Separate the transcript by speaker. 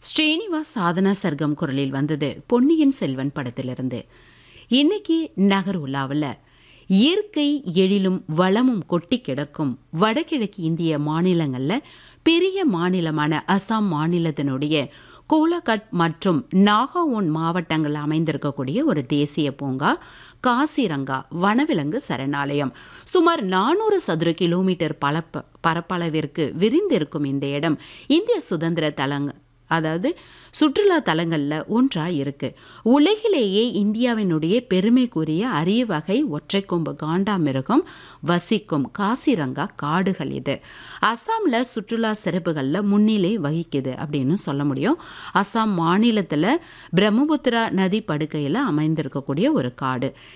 Speaker 1: ஸ்ரீனிவாஸ் சாதனா சர்க்கம் குரலில் வந்தது பொன்னியின் செல்வன் படத்திலிருந்து இன்னைக்கு நகர் உலாவில் இயற்கை எழிலும் வளமும் கொட்டி கிடக்கும் வடகிழக்கு இந்திய மாநிலங்களில் பெரிய மாநிலமான அசாம் மாநிலத்தினுடைய கோலாகட் மற்றும் நாகாவோன் மாவட்டங்கள் அமைந்திருக்கக்கூடிய ஒரு தேசிய பூங்கா காசிரங்கா வனவிலங்கு சரணாலயம் சுமார் நானூறு சதுர கிலோமீட்டர் பலப்ப பரப்பளவிற்கு விரிந்திருக்கும் இந்த இடம் இந்திய சுதந்திர தலங்க அதாவது சுற்றுலா தலங்களில் ஒன்றாக இருக்குது உலகிலேயே இந்தியாவினுடைய பெருமைக்குரிய அரிய வகை ஒற்றைக்கொம்பு காண்டாமிருகம் வசிக்கும் காசிரங்கா காடுகள் இது அசாமில் சுற்றுலா சிறப்புகளில் முன்னிலை வகிக்குது அப்படின்னு சொல்ல முடியும் அசாம் மாநிலத்தில் பிரம்மபுத்திரா நதி படுக்கையில் அமைந்திருக்கக்கூடிய ஒரு காடு